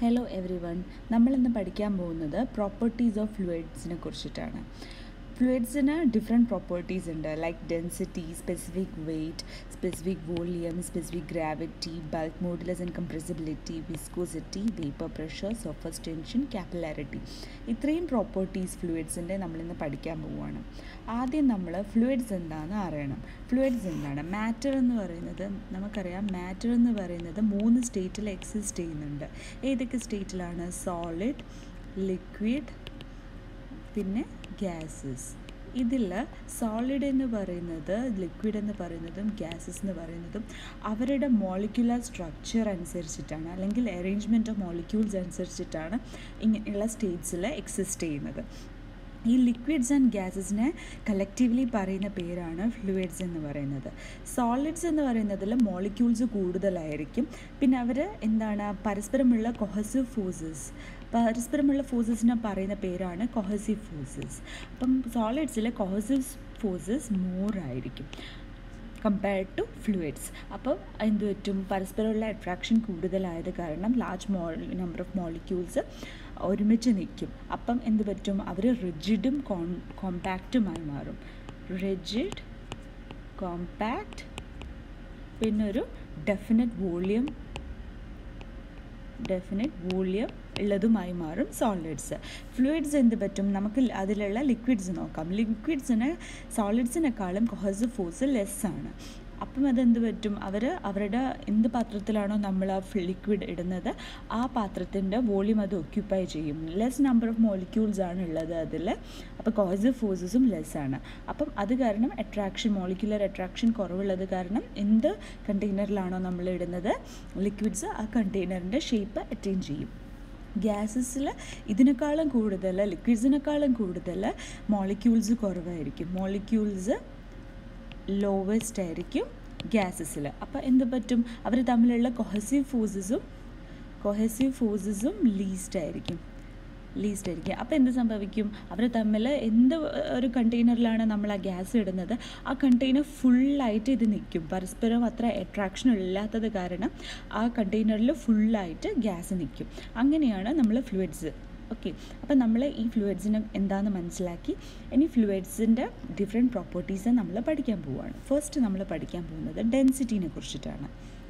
hello every one നമ്മളിന്ന് പഠിക്കാൻ പോകുന്നത് പ്രോപ്പർട്ടീസ് ഓഫ് ഫ്ലുയിഡ്സിനെ കുറിച്ചിട്ടാണ് ഫ്ലുയിഡ്സിന് ഡിഫറെൻറ്റ് പ്രോപ്പർട്ടീസ് ഉണ്ട് like density specific weight specific volume specific gravity bulk modulus and compressibility viscosity vapour pressure surface tension capillarity ഇത്രയും properties ഫ്ലുയിഡ്സിൻ്റെ നമ്മളിന്ന് പഠിക്കാൻ പോവുകയാണ് ആദ്യം നമ്മൾ ഫ്ലുയിഡ്സ് എന്താണെന്ന് അറിയണം ഫ്ലുയിഡ്സ് എന്താണ് മാറ്റർ എന്ന് പറയുന്നത് നമുക്കറിയാം മാറ്റർ എന്ന് പറയുന്നത് മൂന്ന് സ്റ്റേറ്റിൽ എക്സിസ്റ്റ് ചെയ്യുന്നുണ്ട് ഏതൊക്കെ സ്റ്റേറ്റിലാണ് സോളിഡ് ലിക്വിഡ് പിന്നെ ഗ്യാസസ് ഇതിൽ സോളിഡ് എന്ന് പറയുന്നത് ലിക്വിഡ് എന്ന് പറയുന്നതും ഗ്യാസസ് എന്ന് പറയുന്നതും അവരുടെ മോളിക്യുലർ സ്ട്രക്ചർ അനുസരിച്ചിട്ടാണ് അല്ലെങ്കിൽ അറേഞ്ച്മെൻറ്റ് ഓഫ് മോളിക്യൂൾസ് അനുസരിച്ചിട്ടാണ് ഇങ്ങനെയുള്ള സ്റ്റേറ്റ്സിൽ എക്സിസ്റ്റ് ചെയ്യുന്നത് ഈ ലിക്വിഡ്സ് ആൻഡ് ഗ്യാസസിനെ കലക്റ്റീവ്ലി പറയുന്ന പേരാണ് ഫ്ലൂയിഡ്സ് എന്ന് പറയുന്നത് സോളിഡ്സ് എന്ന് പറയുന്നതിൽ മോളിക്യൂൾസ് കൂടുതലായിരിക്കും പിന്നെ അവർ എന്താണ് പരസ്പരമുള്ള കൊഹസീവ് ഫോഴ്സസ് പരസ്പരമുള്ള ഫോഴ്സസിനെ പറയുന്ന പേരാണ് കൊഹസീവ് ഫോഴ്സസ് അപ്പം സോളിഡ്സിൽ കൊഹസീവ് ഫോഴ്സസ് മോർ ആയിരിക്കും കമ്പയർഡ് ടു ഫ്ലൂയിഡ്സ് അപ്പം എന്ത് പറ്റും പരസ്പരമുള്ള അട്രാക്ഷൻ കൂടുതലായത് കാരണം ലാർജ് മോ നമ്പർ ഓഫ് മോളിക്യൂൾസ് ഒരുമിച്ച് നിൽക്കും അപ്പം എന്ത് പറ്റും അവർ റിജിഡും കോൺ കോമ്പാക്റ്റുമായി മാറും റിജിഡ് കോമ്പാക്റ്റ് പിന്നെ ഒരു ഡെഫിനറ്റ് വോളിയം ഡെഫിനറ്റ് വോളിയം ഉള്ളതുമായി മാറും സോളിഡ്സ് ഫ്ലൂയിഡ്സ് എന്ത് പറ്റും നമുക്ക് അതിലുള്ള ലിക്വിഡ്സ് നോക്കാം ലിക്വിഡ്സിന് സോളിഡ്സിനേക്കാളും കൊഹസീവ് ഫോഴ്സ് ലെസ് ആണ് അപ്പം അതെന്ത് പറ്റും അവർ അവരുടെ എന്ത് പാത്രത്തിലാണോ നമ്മൾ ആ ലിക്വിഡ് ഇടുന്നത് ആ പാത്രത്തിൻ്റെ വോളിയം അത് ഒക്യുപ്പൈ ചെയ്യും ലെസ് നമ്പർ ഓഫ് മോളിക്യൂൾസ് ആണ് ഉള്ളത് അതിൽ അപ്പോൾ കോസീവ് ഫോഴ്സസും ലെസ് ആണ് അപ്പം അത് കാരണം അട്രാക്ഷൻ മോളിക്യുലർ അട്രാക്ഷൻ കുറവുള്ളത് കാരണം എന്ത് കണ്ടെയ്നറിലാണോ നമ്മൾ ഇടുന്നത് ലിക്വിഡ്സ് ആ കണ്ടെയ്നറിൻ്റെ ഷേപ്പ് അറ്റൈൻ ചെയ്യും ഗ്യാസസിൽ ഇതിനേക്കാളും കൂടുതൽ ലിക്വിഡ്സിനേക്കാളും കൂടുതൽ മോളിക്യൂൾസ് കുറവായിരിക്കും മോളിക്യൂൾസ് ലോവസ്റ്റ് ആയിരിക്കും ഗ്യാസസിൽ അപ്പോൾ എന്ത് പറ്റും അവർ തമ്മിലുള്ള കൊഹസീവ് ഫോഴ്സസും കൊഹസീവ് ഫോഴ്സസും ലീസ്റ്റ് ആയിരിക്കും ലീസ്റ്റ് ആയിരിക്കും അപ്പോൾ എന്ത് സംഭവിക്കും അവർ തമ്മിൽ എന്ത് ഒരു കണ്ടെയ്നറിലാണ് നമ്മൾ ആ ഗ്യാസ് ഇടുന്നത് ആ കണ്ടെയ്നർ ഫുള്ളായിട്ട് ഇത് നിൽക്കും പരസ്പരം അത്ര അട്രാക്ഷൻ ഇല്ലാത്തത് കാരണം ആ കണ്ടെയ്നറിൽ ഫുള്ളായിട്ട് ഗ്യാസ് നിൽക്കും അങ്ങനെയാണ് നമ്മൾ ഫ്ലൂയിഡ്സ് ഓക്കെ അപ്പോൾ നമ്മൾ ഈ ഫ്ലൂയിഡ്സിനെ എന്താണെന്ന് മനസ്സിലാക്കി ഇനി ഫ്ലൂയിഡ്സിൻ്റെ ഡിഫറെൻറ്റ് പ്രോപ്പർട്ടീസ് നമ്മൾ പഠിക്കാൻ പോവുകയാണ് ഫസ്റ്റ് നമ്മൾ പഠിക്കാൻ പോകുന്നത് ഡെൻസിറ്റീനെ കുറിച്ചിട്ടാണ്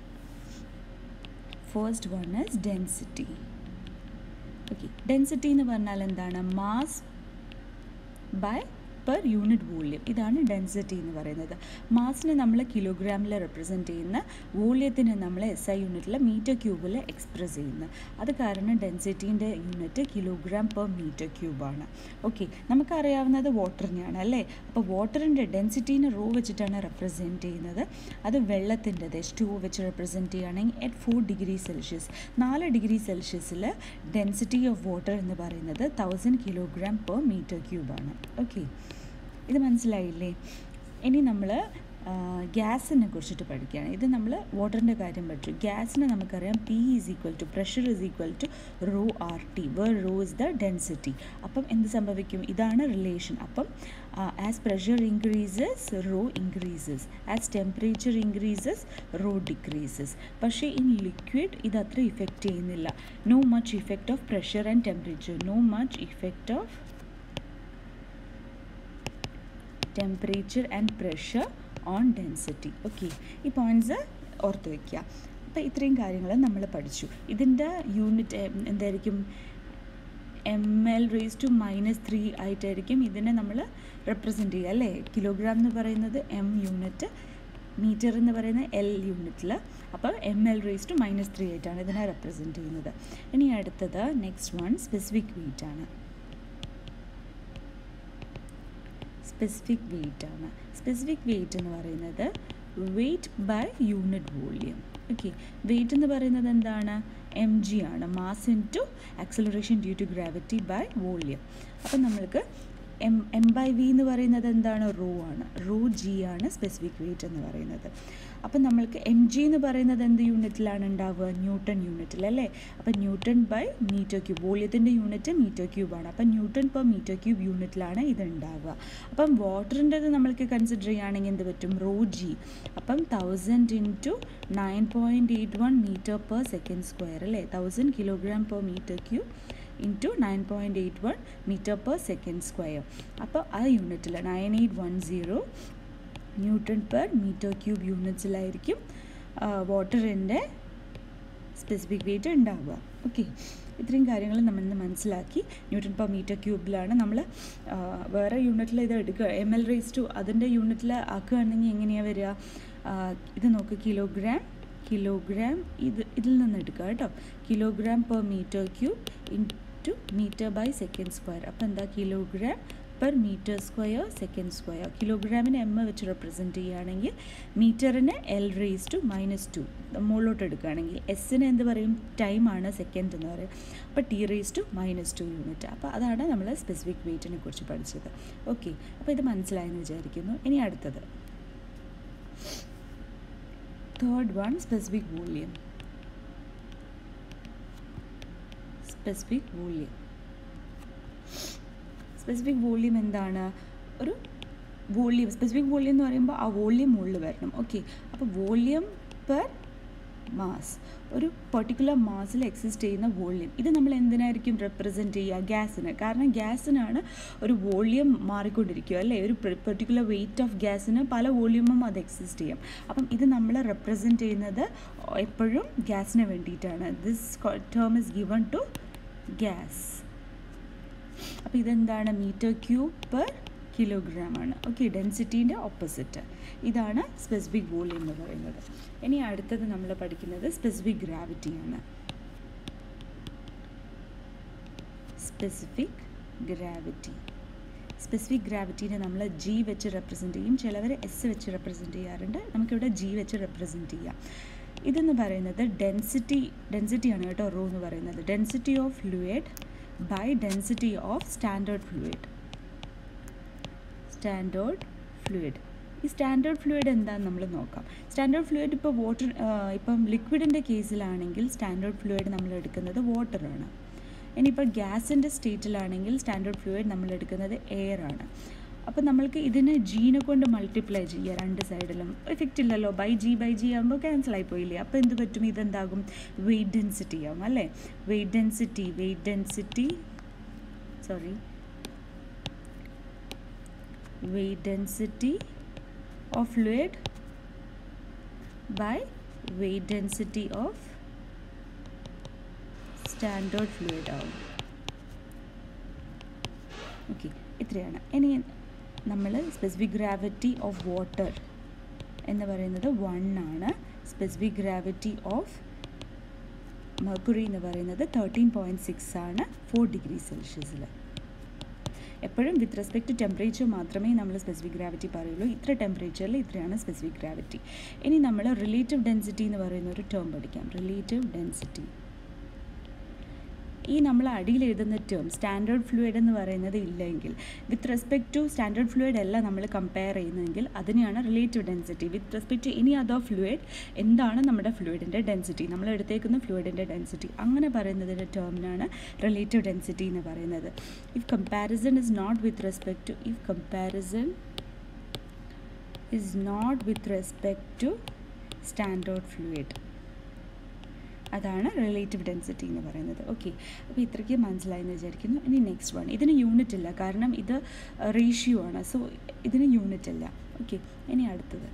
first one is density okay density എന്ന് പറഞ്ഞാൽ എന്താണ് mass by per unit volume ഇതാണ് ഡെൻസിറ്റി എന്ന് പറയുന്നത് മാസിനെ നമ്മൾ കിലോഗ്രാമിൽ റെപ്രസെൻറ്റ് ചെയ്യുന്ന വോള്യത്തിനെ നമ്മൾ എസ് ഐ യൂണിറ്റിൽ മീറ്റർ ക്യൂബിൽ എക്സ്പ്രസ് ചെയ്യുന്നത് അത് കാരണം ഡെൻസിറ്റീൻ്റെ യൂണിറ്റ് കിലോഗ്രാം പെർ മീറ്റർ ക്യൂബാണ് ഓക്കെ നമുക്കറിയാവുന്നത് വാട്ടറിനെയാണ് അല്ലേ അപ്പോൾ വാട്ടറിൻ്റെ ഡെൻസിറ്റീനെ റോ വെച്ചിട്ടാണ് റെപ്രസെൻറ്റ് ചെയ്യുന്നത് അത് വെള്ളത്തിൻ്റെത് എച്ച് ടു വെച്ച് റെപ്രസെൻറ്റ് ചെയ്യുകയാണെങ്കിൽ അറ്റ് ഫോർ ഡിഗ്രി സെൽഷ്യസ് നാല് ഡിഗ്രി സെൽഷ്യസിൽ ഡെൻസിറ്റി ഓഫ് വാട്ടർ എന്ന് പറയുന്നത് തൗസൻഡ് കിലോഗ്രാം പെർ മീറ്റർ ക്യൂബാണ് ഓക്കെ ഇത് മനസ്സിലായില്ലേ ഇനി നമ്മൾ ഗ്യാസിനെ കുറിച്ചിട്ട് പഠിക്കുകയാണ് ഇത് നമ്മൾ വാട്ടറിൻ്റെ കാര്യം പഠിച്ചു ഗ്യാസിനെ നമുക്കറിയാം P is equal to pressure is equal to rho R T where rho is the density അപ്പം എന്ത് സംഭവിക്കും ഇതാണ് റിലേഷൻ അപ്പം as pressure increases rho increases as temperature increases rho decreases പക്ഷേ ഇൻ ലിക്വിഡ് ഇത് അത്ര ഇഫക്റ്റ് ചെയ്യുന്നില്ല no much effect of pressure and temperature no much effect of temperature and pressure on density okay ഈ points ഓർത്ത് വയ്ക്കുക അപ്പോൾ ഇത്രയും കാര്യങ്ങൾ നമ്മൾ പഠിച്ചു ഇതിൻ്റെ യൂണിറ്റ് എന്തായിരിക്കും M L raise to minus three ആയിട്ടായിരിക്കും ഇതിനെ നമ്മൾ റെപ്രസെൻറ്റ് ചെയ്യുക അല്ലേ കിലോഗ്രാം എന്ന് പറയുന്നത് എം യൂണിറ്റ് മീറ്റർ എന്ന് പറയുന്ന എൽ യൂണിറ്റിൽ അപ്പോൾ M L raise to minus three ആയിട്ടാണ് ഇതിനെ റെപ്രസെൻറ്റ് ചെയ്യുന്നത് ഇനി അടുത്തത് നെക്സ്റ്റ് വൺ സ്പെസിഫിക് വെയിറ്റ് ആണ് സ്പെസിഫിക് വെയിറ്റ് ആണ് സ്പെസിഫിക് വെയിറ്റ് എന്ന് പറയുന്നത് weight by unit volume okay weight എന്ന് പറയുന്നത് എന്താണ് എം ജി ആണ് mass into acceleration due to gravity by volume അപ്പം നമ്മൾക്ക് എം എം ബൈ വി എന്ന് പറയുന്നത് എന്താണ് റോ ആണ് റോ ജി ആണ് സ്പെസിഫിക് വെയിറ്റ് എന്ന് പറയുന്നത് അപ്പം നമ്മൾക്ക് എം ജി എന്ന് പറയുന്നത് എന്ത് യൂണിറ്റിലാണ് ഉണ്ടാവുക ന്യൂട്ടൺ യൂണിറ്റിൽ അല്ലേ അപ്പം ന്യൂട്ടൺ ബൈ മീറ്റർ ക്യൂബ് വോളിയത്തിൻ്റെ യൂണിറ്റ് മീറ്റർ ക്യൂബാണ് അപ്പം ന്യൂട്ടൺ പെർ മീറ്റർ ക്യൂബ് യൂണിറ്റിലാണ് ഇത് ഉണ്ടാവുക അപ്പം വാട്ടറിൻ്റെത് നമ്മൾക്ക് കൺസിഡർ ചെയ്യുകയാണെങ്കിൽ എന്ത് പറ്റും റോ ജി അപ്പം thousand into nine point eight one metre per second square അല്ലേ thousand kilogram per metre cube into nine point eight one metre per second square അപ്പോൾ ആ യൂണിറ്റിൽ nine eight one zero newton per metre cube യൂണിറ്റ്സിലായിരിക്കും വാട്ടറിൻ്റെ specific wait ഉണ്ടാവുക okay ഇത്രയും കാര്യങ്ങൾ നമ്മൾ ഇന്ന് മനസ്സിലാക്കി ന്യൂട്ടൺ പെർ മീറ്റർ ക്യൂബിലാണ് നമ്മൾ വേറെ യൂണിറ്റിൽ ഇത് എടുക്കുക എം എൽ റേസ് ടു അതിൻ്റെ യൂണിറ്റിൽ ആക്കുകയാണെങ്കിൽ എങ്ങനെയാണ് വരിക ഇത് നോക്ക് കിലോഗ്രാം കിലോഗ്രാം ഇത് ഇതിൽ നിന്ന് എടുക്കുക കേട്ടോ kilogram per metre cube into metre by second square അപ്പോൾ എന്താ kilogram per metre square second square കിലോഗ്രാമിന് എം വെച്ച് റെപ്രസെൻറ്റ് ചെയ്യുകയാണെങ്കിൽ മീറ്ററിന് L raise to minus two മുകളിലോട്ട് എടുക്കുകയാണെങ്കിൽ എസ്സിന് എന്ത് പറയും ടൈമാണ് സെക്കൻഡ് എന്ന് പറയും അപ്പോൾ T raise to minus two unit അപ്പോൾ അതാണ് നമ്മൾ സ്പെസിഫിക് വെയിറ്റിനെ കുറിച്ച് പഠിച്ചത് ഓക്കെ അപ്പോൾ ഇത് മനസ്സിലായെന്ന് വിചാരിക്കുന്നു ഇനി അടുത്തത് third one specific volume specific volume specific volume എന്താണ് ഒരു വോളിയം സ്പെസിഫിക് വോളിയം എന്ന് പറയുമ്പോൾ ആ വോളിയം മുകളിൽ വരണം ഓക്കെ അപ്പോൾ വോളിയം പെർ മാസ് ഒരു പെർട്ടിക്കുലർ മാസിൽ എക്സിസ്റ്റ് ചെയ്യുന്ന വോളിയം ഇത് നമ്മൾ എന്തിനായിരിക്കും റെപ്രസെൻറ്റ് ചെയ്യുക ഗ്യാസിന് കാരണം ഗ്യാസിനാണ് ഒരു വോളിയം മാറിക്കൊണ്ടിരിക്കുക അല്ലേ ഒരു പെർട്ടിക്കുലർ വെയിറ്റ് ഓഫ് ഗ്യാസിന് പല വോളിയമും അത് എക്സിസ്റ്റ് ചെയ്യും അപ്പം ഇത് നമ്മൾ റെപ്രസെൻറ്റ് ചെയ്യുന്നത് എപ്പോഴും ഗ്യാസിന് വേണ്ടിയിട്ടാണ് this term is given to gas അപ്പോൾ ഇതെന്താണ് മീറ്റർ ക്യൂബ് പെർ കിലോഗ്രാം ആണ് ഓക്കെ ഡെൻസിറ്റീൻ്റെ ഓപ്പോസിറ്റ് ഇതാണ് സ്പെസിഫിക് വോളിയം എന്ന് പറയുന്നത് ഇനി അടുത്തത് നമ്മൾ പഠിക്കുന്നത് സ്പെസിഫിക് ഗ്രാവിറ്റിയാണ് സ്പെസിഫിക് ഗ്രാവിറ്റി സ്പെസിഫിക് ഗ്രാവിറ്റീനെ നമ്മൾ ജി വെച്ച് റെപ്രസെൻറ്റ് ചെയ്യും ചിലവർ എസ് വെച്ച് റെപ്രസെൻറ്റ് ചെയ്യാറുണ്ട് നമുക്കിവിടെ ജി വെച്ച് റെപ്രസെൻറ്റ് ചെയ്യാം ഇതെന്ന് പറയുന്നത് ഡെൻസിറ്റി ഡെൻസിറ്റിയാണ് കേട്ടോ റോ എന്ന് പറയുന്നത് density of fluid by density of standard fluid standard fluid ഈ സ്റ്റാൻഡേർഡ് ഫ്ലൂയിഡ് എന്താണെന്ന് നമ്മൾ നോക്കാം സ്റ്റാൻഡേർഡ് ഫ്ലൂയിഡ് ഇപ്പോൾ വാട്ടർ ഇപ്പം ലിക്വിഡിൻ്റെ കേസിലാണെങ്കിൽ സ്റ്റാൻഡേർഡ് ഫ്ലൂയിഡ് നമ്മൾ എടുക്കുന്നത് വാട്ടറാണ് ഇനിയിപ്പോൾ ഗ്യാസിൻ്റെ സ്റ്റേറ്റിലാണെങ്കിൽ സ്റ്റാൻഡേർഡ് ഫ്ലൂയിഡ് നമ്മൾ എടുക്കുന്നത് എയർ ആണ് അപ്പോൾ നമ്മൾക്ക് ഇതിനെ ജീനെ കൊണ്ട് മൾട്ടിപ്ലൈ ചെയ്യുക രണ്ട് സൈഡിലും എഫക്റ്റ് ഇല്ലല്ലോ ബൈ ജി ബൈ ജി ആകുമ്പോൾ ക്യാൻസൽ ആയി പോയില്ലേ അപ്പോൾ എന്ത് പറ്റും ഇതെന്താകും വെയിറ്റ് ഡെൻസിറ്റി ആവും അല്ലേ weight density weight density sorry weight density of fluid by weight density of standard fluid ആവും ഓക്കെ ഇത്രയാണ് ഇനി നമ്മൾ സ്പെസിഫിക് ഗ്രാവിറ്റി ഓഫ് വാട്ടർ എന്ന് പറയുന്നത് വൺ ആണ് സ്പെസിഫിക് ഗ്രാവിറ്റി ഓഫ് മെർക്കുറി എന്ന് പറയുന്നത് തേർട്ടീൻ പോയിൻറ്റ് സിക്സ് ആണ് ഫോർ ഡിഗ്രി സെൽഷ്യസിൽ എപ്പോഴും വിത്ത് റെസ്പെക്ട് ടു ടെമ്പറേച്ചർ മാത്രമേ നമ്മൾ സ്പെസിഫിക് ഗ്രാവിറ്റി പറയുള്ളൂ ഇത്ര ടെമ്പറേച്ചറിൽ ഇത്രയാണ് സ്പെസിഫിക് ഗ്രാവിറ്റി ഇനി നമ്മൾ റിലേറ്റീവ് ഡെൻസിറ്റി എന്ന് പറയുന്ന ഒരു ടേം പഠിക്കാം റിലേറ്റീവ് ഡെൻസിറ്റി ഈ നമ്മൾ അടിയിൽ എഴുതുന്ന ടേം സ്റ്റാൻഡേർഡ് ഫ്ലൂയിഡ് എന്ന് പറയുന്നത് ഇല്ലെങ്കിൽ with respect to standard fluid അല്ല നമ്മൾ കമ്പയർ ചെയ്യുന്നതെങ്കിൽ അതിനെയാണ് relative density with respect to any other fluid എന്താണ് നമ്മുടെ ഫ്ലൂയിഡിൻ്റെ ഡെൻസിറ്റി നമ്മൾ എടുത്തേക്കുന്ന ഫ്ലൂയിഡിൻ്റെ ഡെൻസിറ്റി അങ്ങനെ പറയുന്നതിൻ്റെ ടേമിനാണ് റിലേറ്റീവ് ഡെൻസിറ്റി എന്ന് പറയുന്നത് if comparison is not with respect to if comparison is not with respect to standard fluid അതാണ് റിലേറ്റീവ് ഡെൻസിറ്റി എന്ന് പറയുന്നത് ഓക്കെ അപ്പോൾ ഇത്രയ്ക്ക് മനസ്സിലായെന്ന് വിചാരിക്കുന്നു ഇനി നെക്സ്റ്റ് വൺ ഇതിന് യൂണിറ്റ് ഇല്ല കാരണം ഇത് റേഷ്യോ ആണ് സോ ഇതിന് യൂണിറ്റ് ഇല്ല ഓക്കെ ഇനി അടുത്തത്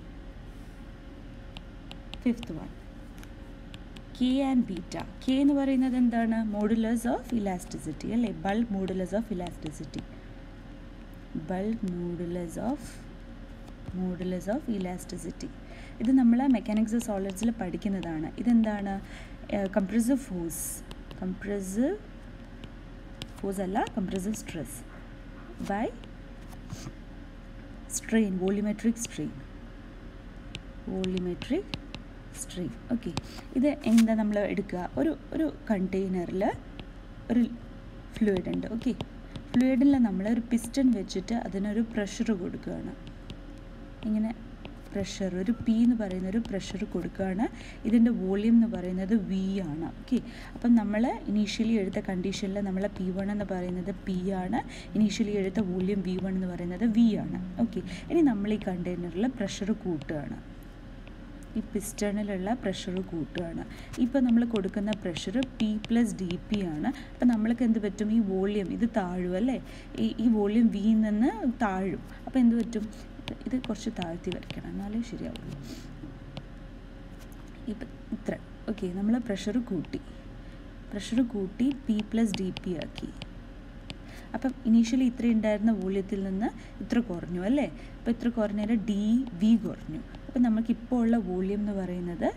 fifth one K and beta K എന്ന് പറയുന്നത് എന്താണ് മോഡുലസ് ഓഫ് ഇലാസ്റ്റിസിറ്റി അല്ലേ bulk modulus of elasticity bulk modulus of modulus of elasticity ഇത് നമ്മൾ മെക്കാനിക്സ് സോളിഡ്സിൽ പഠിക്കുന്നതാണ് ഇതെന്താണ് കംപ്രസീവ് ഫോഴ്സ് കംപ്രസീവ് ഫോഴ്സ് അല്ല compressive stress by strain volumetric strain volumetric strain okay ഇത് എന്താ നമ്മൾ എടുക്കുക ഒരു ഒരു കണ്ടെയ്നറിൽ ഒരു ഫ്ലൂയിഡ് ഉണ്ട് ഓക്കെ ഫ്ലൂയിഡിൽ നമ്മൾ ഒരു പിസ്റ്റൺ വെച്ചിട്ട് അതിനൊരു പ്രഷർ കൊടുക്കുകയാണ് ഇങ്ങനെ പ്രഷർ ഒരു പി എന്ന് പറയുന്ന ഒരു പ്രഷർ കൊടുക്കുകയാണ് ഇതിൻ്റെ വോളിയം എന്ന് പറയുന്നത് വി ആണ് ഓക്കെ അപ്പം നമ്മൾ ഇനീഷ്യലി എടുത്ത കണ്ടീഷനിൽ നമ്മൾ പി വൺ എന്ന് പറയുന്നത് പി ആണ് ഇനീഷ്യലി എടുത്ത വോളിയം വി വൺ എന്ന് പറയുന്നത് വി ആണ് ഓക്കെ ഇനി നമ്മൾ ഈ കണ്ടെയ്നറിൽ പ്രഷർ കൂട്ടുകയാണ് ഈ പിസ്റ്റണിലുള്ള പ്രഷർ കൂട്ടുകയാണ് ഇപ്പോൾ നമ്മൾ കൊടുക്കുന്ന pressure P plus D P ആണ് അപ്പോൾ നമ്മൾക്ക് എന്ത് പറ്റും ഈ വോളിയം ഇത് താഴും അല്ലേ ഈ ഈ വോളിയം വിയിൽ നിന്ന് താഴും അപ്പോൾ എന്ത് പറ്റും ഇത് കുറച്ച് താഴ്ത്തി വരയ്ക്കണം എന്നാലേ ശരിയാവുള്ളൂ ഇപ്പം ഇത്ര ഓക്കെ നമ്മൾ പ്രഷർ കൂട്ടി പ്രഷർ കൂട്ടി പി പ്ലസ് ഡി പി ആക്കി അപ്പം ഇനീഷ്യലി ഇത്ര ഉണ്ടായിരുന്ന വോള്യത്തിൽ നിന്ന് ഇത്ര കുറഞ്ഞു അല്ലേ അപ്പോൾ ഇത്ര കുറഞ്ഞാൽ ഡി വി കുറഞ്ഞു അപ്പം നമുക്കിപ്പോൾ ഉള്ള വോള്യം എന്ന് പറയുന്നത്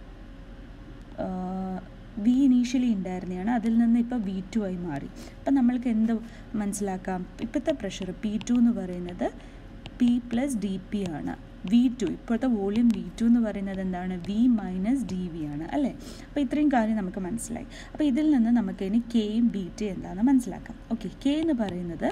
വി ഇനീഷ്യലി ഉണ്ടായിരുന്നതാണ് അതിൽ നിന്ന് ഇപ്പോൾ വി ടു ആയി മാറി അപ്പം നമ്മൾക്ക് എന്ത് മനസ്സിലാക്കാം ഇപ്പോഴത്തെ പ്രഷർ പി ടു എന്ന് പറയുന്നത് പി പ്ലസ് ഡി പി ആണ് വി ടു ഇപ്പോഴത്തെ വോളിയം വി ടു എന്ന് പറയുന്നത് എന്താണ് വി മൈനസ് ഡി വി ആണ് അല്ലേ അപ്പോൾ ഇത്രയും കാര്യം നമുക്ക് മനസ്സിലായി അപ്പോൾ ഇതിൽ നിന്ന് നമുക്ക് ഇനി കെയും ബീറ്റയും എന്താണെന്ന് മനസ്സിലാക്കാം ഓക്കെ കെ എന്ന് പറയുന്നത്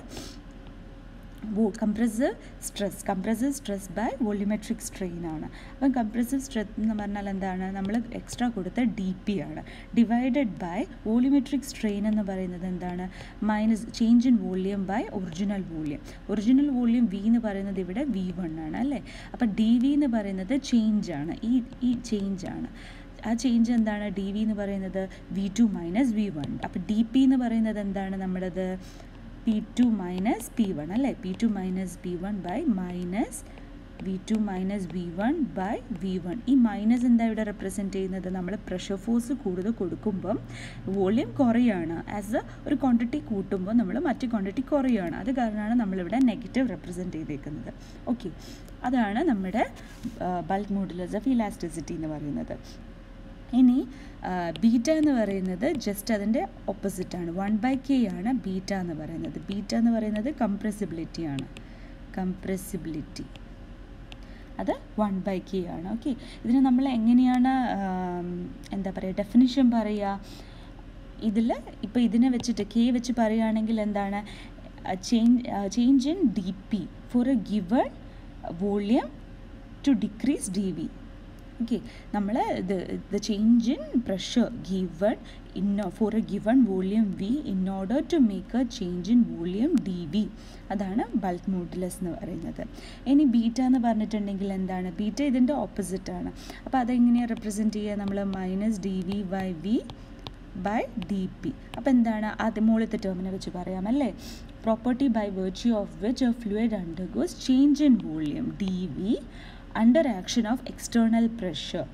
വോ compressive stress compressive stress by volumetric strain ആണ് അപ്പം കംപ്രസീവ് സ്ട്രെസ് എന്ന് പറഞ്ഞാൽ എന്താണ് നമ്മൾ എക്സ്ട്രാ കൊടുത്ത ഡി പി ആണ് ഡിവൈഡഡ് ബൈ വോളിമെട്രിക് സ്ട്രെയിൻ എന്ന് പറയുന്നത് എന്താണ് minus change in volume by original volume original volume V എന്ന് പറയുന്നത് ഇവിടെ വി വൺ ആണ് അല്ലേ അപ്പം ഡി വി എന്ന് പറയുന്നത് ചേഞ്ച് ആണ് ഈ ഈ ചേഞ്ച് ആണ് ആ ചേഞ്ച് എന്താണ് ഡി വി എന്ന് പറയുന്നത് V two minus V one അപ്പം ഡി പി എന്ന് പറയുന്നത് എന്താണ് നമ്മുടേത് P two minus P one അല്ലേ P two minus P one by minus V two minus V one by V one ഈ മൈനസ് എന്താ ഇവിടെ റെപ്രസെൻറ്റ് ചെയ്യുന്നത് നമ്മൾ പ്രഷർ ഫോഴ്സ് കൂടുതൽ കൊടുക്കുമ്പം വോളിയം കുറയാണ് ആസ് എ ഒരു ക്വാണ്ടിറ്റി കൂട്ടുമ്പോൾ നമ്മൾ മറ്റു ക്വാണ്ടിറ്റി കുറയാണ് അത് കാരണമാണ് നമ്മളിവിടെ നെഗറ്റീവ് റെപ്രസെൻറ്റ് ചെയ്തേക്കുന്നത് ഓക്കെ അതാണ് നമ്മുടെ ബൾക്ക് മോഡുലസ് ഓഫ് ഇലാസ്റ്റിസിറ്റി എന്ന് പറയുന്നത് ഇനി ബീറ്റ എന്ന് പറയുന്നത് ജസ്റ്റ് അതിൻ്റെ ഓപ്പോസിറ്റാണ് വൺ ബൈ കെ ആണ് ബീറ്റ എന്ന് പറയുന്നത് ബീറ്റ എന്ന് പറയുന്നത് കംപ്രസിബിലിറ്റി ആണ് കംപ്രസിബിലിറ്റി അത് വൺ ബൈ കെ ആണ് ഓക്കെ ഇതിന് നമ്മൾ എങ്ങനെയാണ് എന്താ പറയുക ഡെഫിനിഷൻ പറയുക ഇതിൽ ഇപ്പോൾ ഇതിനെ വെച്ചിട്ട് കെ വെച്ച് പറയുകയാണെങ്കിൽ എന്താണ് change change in D P for a given volume to decrease D V okay നമ്മൾ ഇത് the change in pressure given in for a given volume V in order to make a change in volume D V അതാണ് bulk modulus എന്ന് പറയുന്നത് ഇനി beta എന്ന് പറഞ്ഞിട്ടുണ്ടെങ്കിൽ എന്താണ് beta ഇതിൻ്റെ ഓപ്പോസിറ്റ് ആണ് അപ്പോൾ അതെങ്ങനെയാണ് റെപ്രസെൻറ്റ് ചെയ്യുക നമ്മൾ minus D V by V by D P അപ്പോൾ എന്താണ് അത് മുകളിലത്തെ ടേമിനെ വെച്ച് പറയാം അല്ലേ property by virtue of which a fluid undergoes change in volume D V under action of external pressure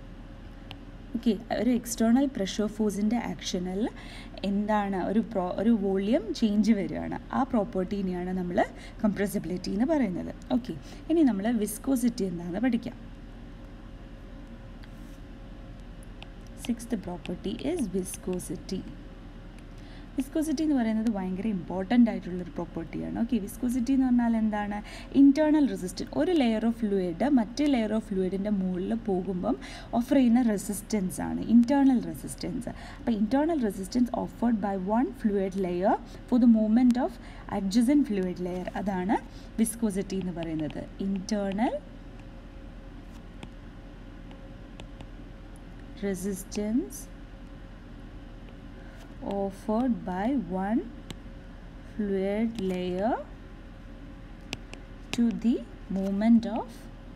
okay ഒരു എക്സ്റ്റേണൽ പ്രഷർ ഫോഴ്സിൻ്റെ ആക്ഷനിൽ എന്താണ് ഒരു പ്രോ ഒരു വോളിയം ചേഞ്ച് വരികയാണ് ആ പ്രോപ്പർട്ടീനെയാണ് നമ്മൾ കംപ്രസിബിലിറ്റി എന്ന് പറയുന്നത് ഓക്കെ ഇനി നമ്മൾ വിസ്കോസിറ്റി എന്താണെന്ന് പഠിക്കാം sixth property is viscosity viscosity എന്ന് പറയുന്നത് ഭയങ്കര ഇമ്പോർട്ടൻ്റ് ആയിട്ടുള്ളൊരു പ്രോപ്പർട്ടിയാണ് ഓക്കെ വിസ്കോസിറ്റി എന്ന് പറഞ്ഞാൽ എന്താണ് ഇൻറ്റേർണൽ റെസിസ്റ്റൻസ് ഒരു ലെയർ ഓഫ് ഫ്ലൂയിഡ് മറ്റേ ലെയർ ഓഫ് ഫ്ലൂയിഡിൻ്റെ മുകളിൽ പോകുമ്പം ഓഫർ ചെയ്യുന്ന റെസിസ്റ്റൻസ് ആണ് ഇൻറ്റേർണൽ റെസിസ്റ്റൻസ് അപ്പോൾ internal resistance offered by one fluid layer for the movement of adjacent fluid layer അതാണ് വിസ്കോസിറ്റി എന്ന് പറയുന്നത് internal resistance offered by one fluid layer to the movement of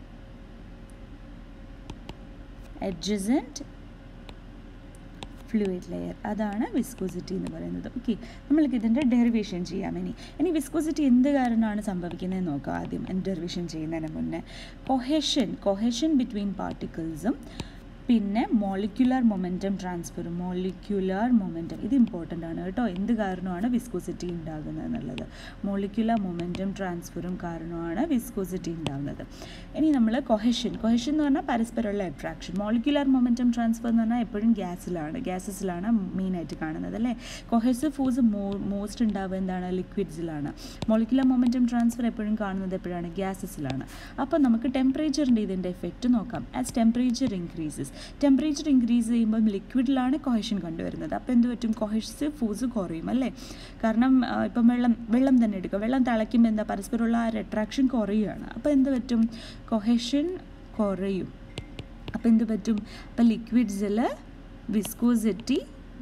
adjacent fluid layer അതാണ് viscosity എന്ന് പറയുന്നത് okay നമ്മൾക്ക് ഇതിൻ്റെ derivation ചെയ്യാം ഇനി ഇനി വിസ്കോസിറ്റി എന്ത് കാരണമാണ് സംഭവിക്കുന്നത് നോക്കാം ആദ്യം ഡെറിവേഷൻ ചെയ്യുന്നതിന് മുന്നേ കൊഹേഷൻ കൊഹേഷൻ ബിറ്റ്വീൻ പാർട്ടിക്കിൾസും പിന്നെ molecular momentum transfer molecular momentum ഇത് ഇമ്പോർട്ടൻ്റ് ആണ് കേട്ടോ എന്ത് കാരണമാണ് വിസ്കോസിറ്റി ഉണ്ടാകുന്നത് എന്നുള്ളത് മോളിക്യുലർ മൊമെൻറ്റം ട്രാൻസ്ഫറും കാരണമാണ് വിസ്കോസിറ്റി ഉണ്ടാകുന്നത് ഇനി നമ്മൾ കൊഹഷൻ കൊഹഷൻ എന്ന് പറഞ്ഞാൽ പരസ്പരമുള്ള അട്രാക്ഷൻ മോളിക്യുലർ മൊമെൻറ്റം ട്രാൻസ്ഫർ എന്ന് പറഞ്ഞാൽ എപ്പോഴും ഗ്യാസിലാണ് ഗ്യാസസിലാണ് മെയിനായിട്ട് കാണുന്നത് അല്ലേ കൊഹസീവ് ഫോഴ്സ് മോ മോസ്റ്റ് ഉണ്ടാവുക എന്താണ് ലിക്വിഡ്സിലാണ് മോളിക്യുലർ മൊമെൻറ്റം ട്രാൻസ്ഫർ എപ്പോഴും കാണുന്നത് എപ്പോഴാണ് ഗ്യാസസിലാണ് അപ്പോൾ നമുക്ക് ടെമ്പറേച്ചറിൻ്റെ ഇതിൻ്റെ എഫക്റ്റ് നോക്കാം as temperature increases temperature increase ചെയ്യുമ്പം ലിക്വിഡിലാണ് കൊഹഷൻ കണ്ടുവരുന്നത് അപ്പോൾ എന്ത് പറ്റും കൊഹസീവ് ഫോഴ്സ് കുറയും അല്ലേ കാരണം ആ, ഇപ്പം വെള്ളം വെള്ളം തന്നെ എടുക്കുക വെള്ളം തിളയ്ക്കുമ്പോൾ എന്താ പരസ്പരമുള്ള ആ ഒരു അട്രാക്ഷൻ കുറയുകയാണ് അപ്പോൾ എന്ത് പറ്റും കൊഹഷൻ കുറയും അപ്പോൾ എന്ത് പറ്റും അപ്പോൾ ലിക്വിഡ്സിൽ വിസ്കോസിറ്റി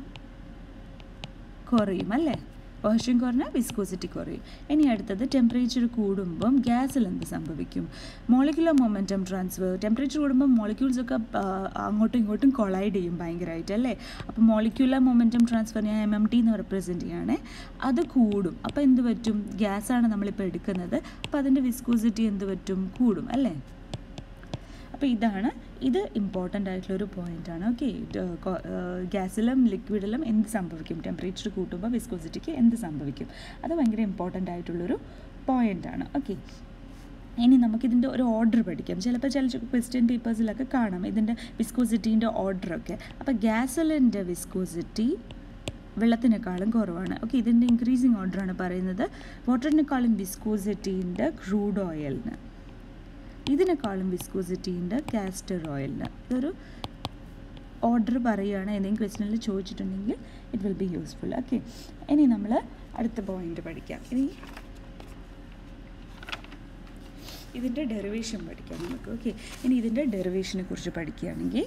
കുറയും അല്ലേ കോഷൻ കുറഞ്ഞാൽ വിസ്കോസിറ്റി കുറയും ഇനി അടുത്തത് ടെമ്പറേച്ചർ കൂടുമ്പം ഗ്യാസിൽ എന്ത് സംഭവിക്കും മോളിക്കുലർ മൊമെൻറ്റം ട്രാൻസ്ഫർ ടെമ്പറേച്ചർ കൂടുമ്പോൾ മോളിക്യൂൾസ് ഒക്കെ ആ, അങ്ങോട്ടും ഇങ്ങോട്ടും കൊളൈഡ് ചെയ്യും ഭയങ്കരമായിട്ട് അല്ലേ അപ്പോൾ മോളിക്യുലർ മൊമെൻറ്റം ട്രാൻസ്ഫർ ഞാൻ എം എം ടി എന്ന് റെപ്രസെൻറ്റ് ചെയ്യണേ അത് കൂടും അപ്പോൾ എന്ത് പറ്റും ഗ്യാസാണ് നമ്മളിപ്പോൾ എടുക്കുന്നത് അപ്പോൾ അതിൻ്റെ വിസ്കോസിറ്റി എന്ത് പറ്റും കൂടും അല്ലേ അപ്പോൾ ഇതാണ് ഇത് ഇമ്പോർട്ടൻ്റ് ആയിട്ടുള്ളൊരു പോയിൻ്റാണ് ഓക്കെ ഗ്യാസിലും ലിക്വിഡിലും എന്ത് സംഭവിക്കും ടെമ്പറേച്ചർ കൂട്ടുമ്പോൾ വിസ്കോസിറ്റിക്ക് എന്ത് സംഭവിക്കും അത് ഭയങ്കര ഇമ്പോർട്ടൻ്റ് ആയിട്ടുള്ളൊരു പോയിൻ്റാണ് ഓക്കെ ഇനി നമുക്കിതിൻ്റെ ഒരു ഓർഡർ പഠിക്കാം ചിലപ്പോൾ ചില ക്വസ്റ്റ്യൻ പേപ്പേഴ്സിലൊക്കെ കാണാം ഇതിൻ്റെ വിസ്കോസിറ്റീൻ്റെ ഓർഡറൊക്കെ അപ്പോൾ ഗ്യാസലിൻ്റെ വിസ്കോസിറ്റി വെള്ളത്തിനേക്കാളും കുറവാണ് ഓക്കെ ഇതിൻ്റെ ഇൻക്രീസിങ് ഓർഡറാണ് പറയുന്നത് വാട്ടറിനേക്കാളും വിസ്കോസിറ്റീൻ്റെ ക്രൂഡ് ഓയിലിന് ഇതിനേക്കാളും വിസ്കോസിറ്റി ഉണ്ട് കാസ്റ്റർ ഓയിലിന് ഇതൊരു ഓർഡർ പറയുകയാണ് ഏതെങ്കിലും ക്വസ്റ്റനിൽ ചോദിച്ചിട്ടുണ്ടെങ്കിൽ it will be useful okay ഇനി നമ്മൾ അടുത്ത പോയിന്റ് പഠിക്കാം ഇനി ഇതിൻ്റെ ഡെറിവേഷൻ പഠിക്കാം നമുക്ക് ഓക്കെ ഇനി ഇതിൻ്റെ ഡെറിവേഷനെ കുറിച്ച് പഠിക്കുകയാണെങ്കിൽ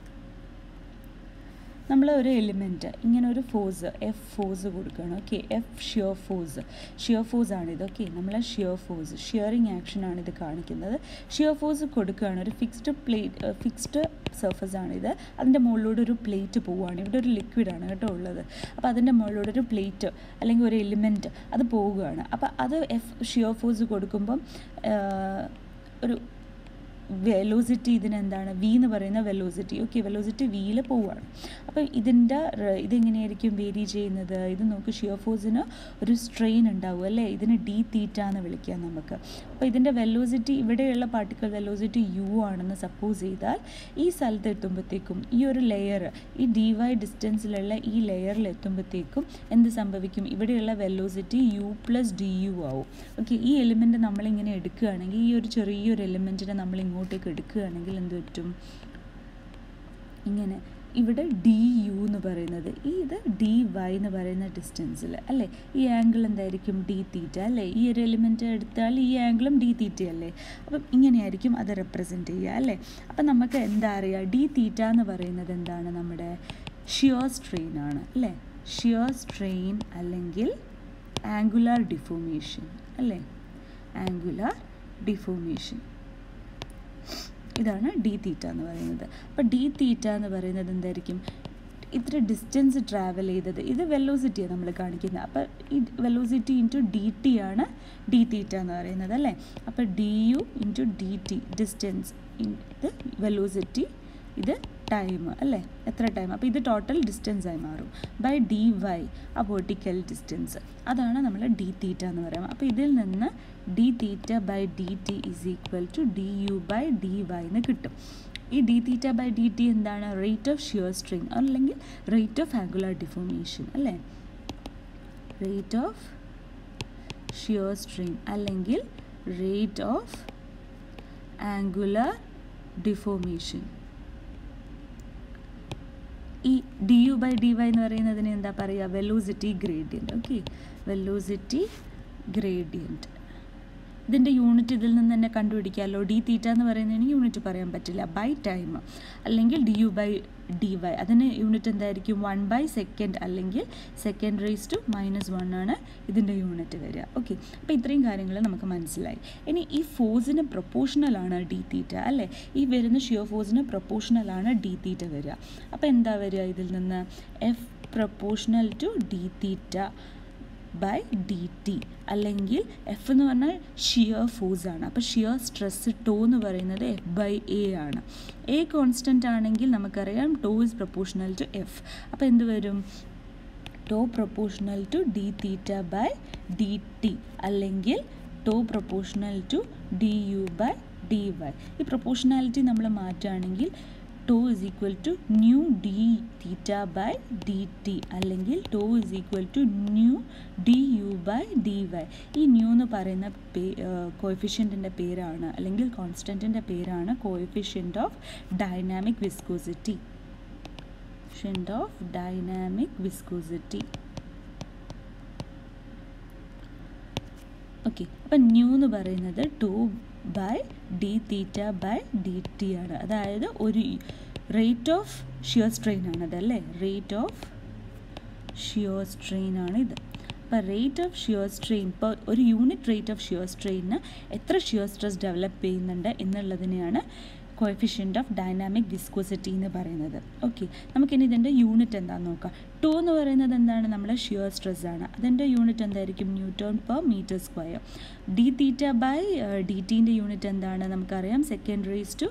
നമ്മൾ ഒരു എലിമെൻറ്റ് ഇങ്ങനെ ഒരു ഫോഴ്സ് എഫ് ഫോഴ്സ് കൊടുക്കുകയാണ് okay F shear force shear force ആണിത് ഓക്കെ നമ്മൾ ഷിയർ ഫോഴ്സ് ഷിയറിങ് ആക്ഷനാണ് ഇത് കാണിക്കുന്നത് ഷിയർ ഫോഴ്സ് കൊടുക്കുകയാണ് ഒരു ഫിക്സ്ഡ് പ്ലേറ്റ് ഫിക്സ്ഡ് സർഫസ് ആണിത് അതിൻ്റെ മുകളിലൂടെ ഒരു പ്ലേറ്റ് പോവുകയാണ് ഇവിടെ ഒരു ലിക്വിഡാണ് കേട്ടോ ഉള്ളത് അപ്പോൾ അതിൻ്റെ മുകളിലൂടെ ഒരു പ്ലേറ്റ് അല്ലെങ്കിൽ ഒരു എലിമെൻറ്റ് അത് പോവുകയാണ് അപ്പോൾ അത് എഫ് ഷിയർ ഫോഴ്സ് കൊടുക്കുമ്പം ആ, ഒരു വെലോസിറ്റി ഇതിനെന്താണ് വി എന്ന് പറയുന്ന വെലോസിറ്റി ഓക്കെ വെലോസിറ്റി വിയിൽ പോവുകയാണ് അപ്പോൾ ഇതിൻ്റെ ര- ഇതെങ്ങനെയായിരിക്കും വേരി ചെയ്യുന്നത് ഇത് നോക്ക് ഷിയർ ഫോഴ്സിന് ഒരു സ്ട്രെയിൻ ഉണ്ടാവും അല്ലേ ഇതിന് ഡി തീറ്റ എന്ന് വിളിക്കാം നമുക്ക് അപ്പോൾ ഇതിൻ്റെ വെലോസിറ്റി ഇവിടെയുള്ള പാർട്ടിക്കൽ വെലോസിറ്റി യു ആണെന്ന് സപ്പോസ് ചെയ്താൽ ഈ സ്ഥലത്ത് എത്തുമ്പോഴത്തേക്കും ഈ ഒരു ലെയർ ഈ ഡി വൈ ഡിസ്റ്റൻസിലുള്ള ഈ ലെയറിൽ എത്തുമ്പോഴത്തേക്കും എന്ത് സംഭവിക്കും ഇവിടെയുള്ള velocity U plus D U ആവും ഓക്കെ ഈ എലിമെൻറ്റ് നമ്മളിങ്ങനെ എടുക്കുകയാണെങ്കിൽ ഈ ഒരു ചെറിയൊരു എലിമെൻറ്റിനെ നമ്മൾ ഇങ്ങോട്ടേക്ക് എടുക്കുകയാണെങ്കിൽ എന്ത് പറ്റും ഇങ്ങനെ ഇവിടെ ഡി യു എന്ന് പറയുന്നത് ഈ ഇത് ഡി വൈ എന്ന് പറയുന്ന ഡിസ്റ്റൻസിൽ അല്ലേ ഈ ആംഗിൾ എന്തായിരിക്കും ഡി തീറ്റ അല്ലേ ഈ ഒരു എലിമെൻറ്റ് എടുത്താൽ ഈ ആംഗിളും ഡി തീറ്റ അല്ലേ അപ്പം ഇങ്ങനെയായിരിക്കും അത് റെപ്രസെൻറ്റ് ചെയ്യുക അല്ലേ അപ്പം നമുക്ക് എന്താ അറിയുക ഡി തീറ്റ എന്ന് പറയുന്നത് എന്താണ് നമ്മുടെ ഷിയർ സ്ട്രെയിൻ ആണ് അല്ലേ ഷിയർ സ്ട്രെയിൻ അല്ലെങ്കിൽ ആംഗുലാർ ഡിഫോമേഷൻ അല്ലേ ആംഗുലാർ ഡിഫോമേഷൻ ഇതാണ് ഡി തീറ്റ എന്ന് പറയുന്നത് അപ്പോൾ ഡി തീറ്റ എന്ന് പറയുന്നത് എന്തായിരിക്കും ഇത്ര ഡിസ്റ്റൻസ് ട്രാവൽ ചെയ്തത് ഇത് വെലോസിറ്റിയാണ് നമ്മൾ കാണിക്കുന്നത് അപ്പോൾ ഈ വെലോസിറ്റി ഇൻറ്റു ഡി ടി ആണ് ഡി തീറ്റ എന്ന് പറയുന്നത് അല്ലേ അപ്പോൾ D U into D T distance ഇത് വെലോസിറ്റി ഇത് ടൈം അല്ലേ എത്ര ടൈം അപ്പോൾ ഇത് ടോട്ടൽ ഡിസ്റ്റൻസ് ആയി മാറും ബൈ ഡി വൈ ആ വെർട്ടിക്കൽ ഡിസ്റ്റൻസ് അതാണ് നമ്മൾ ഡി തീറ്റ എന്ന് പറയുന്നത് അപ്പോൾ ഇതിൽ നിന്ന് D theta by D T is equal to D U by D Y എന്ന് കിട്ടും ഈ D theta by D T എന്താണ് റേറ്റ് ഓഫ് ഷിയർ സ്ട്രെയിൻ അല്ലെങ്കിൽ റേറ്റ് ഓഫ് ആംഗുലാർ ഡിഫോമേഷൻ അല്ലേ റേറ്റ് ഓഫ് ഷിയർ സ്ട്രെയിൻ അല്ലെങ്കിൽ റേറ്റ് ഓഫ് ആംഗുലാർ ഡിഫോമേഷൻ ഈ D U by D Y എന്ന് പറയുന്നതിന് എന്താ പറയുക velocity gradient okay velocity gradient ഇതിൻ്റെ യൂണിറ്റ് ഇതിൽ നിന്ന് തന്നെ കണ്ടുപിടിക്കാമല്ലോ ഡി തീറ്റ എന്ന് പറയുന്നതിന് യൂണിറ്റ് പറയാൻ പറ്റില്ല ബൈ ടൈം അല്ലെങ്കിൽ D U by D Y അതിന് യൂണിറ്റ് എന്തായിരിക്കും വൺ ബൈ സെക്കൻഡ് അല്ലെങ്കിൽ second raise to minus one ആണ് ഇതിൻ്റെ യൂണിറ്റ് വരിക ഓക്കെ അപ്പോൾ ഇത്രയും കാര്യങ്ങൾ നമുക്ക് മനസ്സിലായി ഇനി ഈ ഫോഴ്സിന് പ്രൊപ്പോഷണലാണ് ഡി തീറ്റ അല്ലേ ഈ വരുന്ന ഷിയോ ഫോഴ്സിന് പ്രൊപ്പോഷണലാണ് ഡി തീറ്റ വരിക അപ്പോൾ എന്താ വരിക ഇതിൽ നിന്ന് F proportional to D theta by D T അല്ലെങ്കിൽ എഫ് എന്ന് പറഞ്ഞാൽ ഷിയർ ഫോഴ്സ് ആണ് അപ്പോൾ ഷിയർ സ്ട്രെസ് ടോ എന്ന് പറയുന്നത് എഫ് ബൈ എ ആണ് എ കോൺസ്റ്റൻ്റ് ആണെങ്കിൽ നമുക്കറിയാം tau is proportional to F അപ്പോൾ എന്ത് വരും tau proportional to D theta by D T അല്ലെങ്കിൽ tau proportional to D U by D Y ഈ പ്രൊപ്പോർഷണാലിറ്റി നമ്മൾ മാറ്റുകയാണെങ്കിൽ tau is equal to mu D theta by D T അല്ലെങ്കിൽ tau is equal to mu D U by D Y ഈ mu എന്ന് പറയുന്ന പേ കോഎഫിഷ്യൻറ്റിൻ്റെ പേരാണ് അല്ലെങ്കിൽ കോൺസ്റ്റൻറ്റിൻ്റെ പേരാണ് coefficient of dynamic viscosity coefficient of dynamic viscosity okay അപ്പം ന്യൂ എന്ന് പറയുന്നത് tau by D theta by D T ആണ് അതായത് ഒരു റേറ്റ് ഓഫ് ഷിയർ സ്ട്രെയിൻ ആണത് അല്ലേ റേറ്റ് ഓഫ് ഷിയർ സ്ട്രെയിൻ ആണ് ഇത് അപ്പോൾ റേറ്റ് ഓഫ് ഷിയർ സ്ട്രെയിൻ ഇപ്പോൾ ഒരു യൂണിറ്റ് റേറ്റ് ഓഫ് ഷിയർ സ്ട്രെയിന് എത്ര ഷിയർ സ്ട്രെസ് ഡെവലപ്പ് ചെയ്യുന്നുണ്ട് എന്നുള്ളതിനെയാണ് കോഎഫിഷ്യൻ്റ് ഓഫ് ഡൈനാമിക് വിസ്കോസിറ്റി എന്ന് പറയുന്നത് ഓക്കെ നമുക്കിനി ഇതിൻ്റെ യൂണിറ്റ് എന്താണെന്ന് നോക്കാം ടു എന്ന് പറയുന്നത് എന്താണ് നമ്മുടെ ഷിയർ സ്ട്രെസ് ആണ് അതിൻ്റെ യൂണിറ്റ് എന്തായിരിക്കും newton per metre square D theta by D ടീൻ്റെ യൂണിറ്റ് എന്താണ് നമുക്കറിയാം second raise to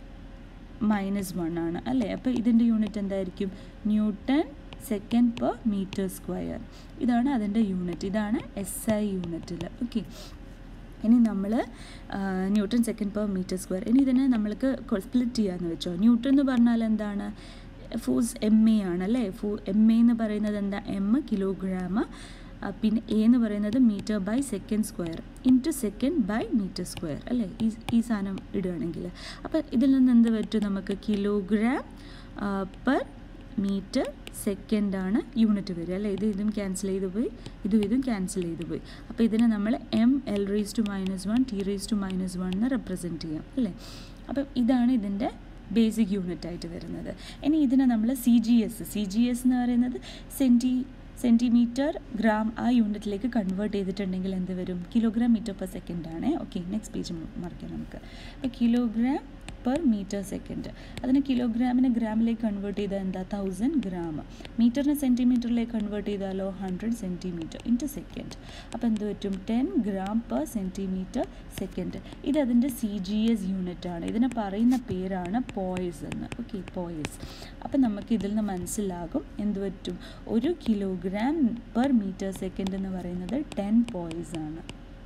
minus one ആണ് അല്ലേ അപ്പോൾ ഇതിൻ്റെ ന്യൂണിറ്റ് എന്തായിരിക്കും newton second per metre square ഇതാണ് അതിൻ്റെ യൂണിറ്റ് ഇതാണ് എസ് ഐ യൂണിറ്റിൽ ഓക്കെ ഇനി നമ്മൾ newton second per metre square ഇനി ഇതിനെ നമ്മൾക്ക് സ്പ്ലിറ്റ് ചെയ്യാമെന്ന് വെച്ചോ ന്യൂട്ടൺ എന്ന് പറഞ്ഞാൽ എന്താണ് ഫോഴ്സ് എം എ ആണ് അല്ലേ ഫോ എം എ എന്ന് പറയുന്നത് എന്താ എം കിലോഗ്രാം പിന്നെ എ എന്ന് പറയുന്നത് metre by second square into second by metre square അല്ലേ ഈ ഈ സാധനം ഇടുകയാണെങ്കിൽ അപ്പോൾ ഇതിൽ നിന്ന് എന്ത് പറ്റും നമുക്ക് കിലോഗ്രാം പെർ മീറ്റർ സെക്കൻഡാണ് യൂണിറ്റ് വരിക അല്ലേ ഇത് ഇതും ക്യാൻസൽ ചെയ്ത് പോയി ഇതും ഇതും ക്യാൻസൽ ചെയ്ത് പോയി അപ്പോൾ ഇതിനെ നമ്മൾ M L raise to minus one T raise to minus one എന്ന് റെപ്രസെൻറ്റ് ചെയ്യാം അല്ലേ അപ്പം ഇതാണ് ഇതിൻ്റെ ബേസിക് യൂണിറ്റ് ആയിട്ട് വരുന്നത് ഇനി ഇതിനെ നമ്മൾ C G S C G S എന്ന് പറയുന്നത് സെൻറ്റി സെൻറ്റിമീറ്റർ ഗ്രാം ആ യൂണിറ്റിലേക്ക് കൺവേർട്ട് ചെയ്തിട്ടുണ്ടെങ്കിൽ എന്ത് വരും കിലോഗ്രാം മീറ്റർ പെർ സെക്കൻഡ് ആണ് ഓക്കെ നെക്സ്റ്റ് പേജ് മറിക്കാം നമുക്ക് അപ്പോൾ കിലോഗ്രാം പെർ മീറ്റർ സെക്കൻഡ് അതിന് കിലോഗ്രാമിനെ ഗ്രാമിലേക്ക് കൺവേർട്ട് ചെയ്താൽ എന്താ തൗസൻഡ് ഗ്രാം മീറ്ററിനെ സെൻറ്റിമീറ്ററിലേക്ക് കൺവേർട്ട് ചെയ്താലോ ഹൺഡ്രഡ് സെൻറ്റിമീറ്റർ ഇൻറ്റു സെക്കൻഡ് അപ്പോൾ എന്ത് പറ്റും ten gram per centimetre second ഇത് അതിൻ്റെ സി ജി എസ് യൂണിറ്റ് ആണ് ഇതിനെ പറയുന്ന പേരാണ് പോയ്സ് എന്ന് ഓക്കെ പോയ്സ് അപ്പം നമുക്ക് ഇതിൽ നിന്ന് മനസ്സിലാകും എന്ത് പറ്റും ഒരു കിലോഗ്രാം പെർ മീറ്റർ സെക്കൻഡ് എന്ന് പറയുന്നത് ടെൻ പോയ്സ് ആണ്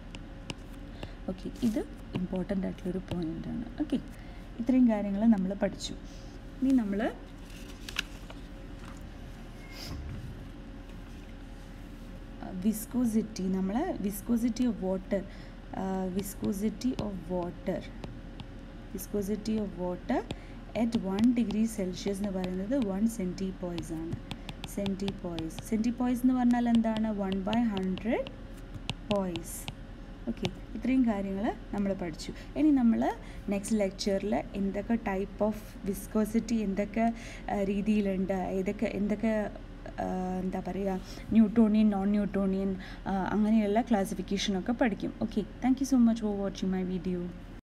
ഓക്കെ ഇത് ഇമ്പോർട്ടൻ്റ് ആയിട്ടുള്ളൊരു പോയിൻ്റാണ് ഓക്കെ ഇത്രയും കാര്യങ്ങൾ നമ്മൾ പഠിച്ചു ഇനി നമ്മൾ വിസ്കോസിറ്റി നമ്മൾ viscosity of water viscosity of water viscosity of water at one degree Celsius എന്ന് പറയുന്നത് വൺ സെൻറ്റി പോയ്സ് ആണ് സെൻറ്റി പോയ്സ് സെൻറ്റി പോയ്സ് എന്ന് പറഞ്ഞാൽ എന്താണ് one by hundred poise okay ഇത്രയും കാര്യങ്ങൾ നമ്മൾ പഠിച്ചു ഇനി നമ്മൾ നെക്സ്റ്റ് ലെക്ചറിൽ എന്തൊക്കെ ടൈപ്പ് ഓഫ് വിസ്കോസിറ്റി എന്തൊക്കെ രീതിയിലുണ്ട് ഏതൊക്കെ എന്തൊക്കെ എന്താ പറയുക ന്യൂട്ടോണിയൻ നോൺ ന്യൂട്ടോണിയൻ അങ്ങനെയുള്ള ക്ലാസിഫിക്കേഷനൊക്കെ പഠിക്കും okay thank you so much for watching my video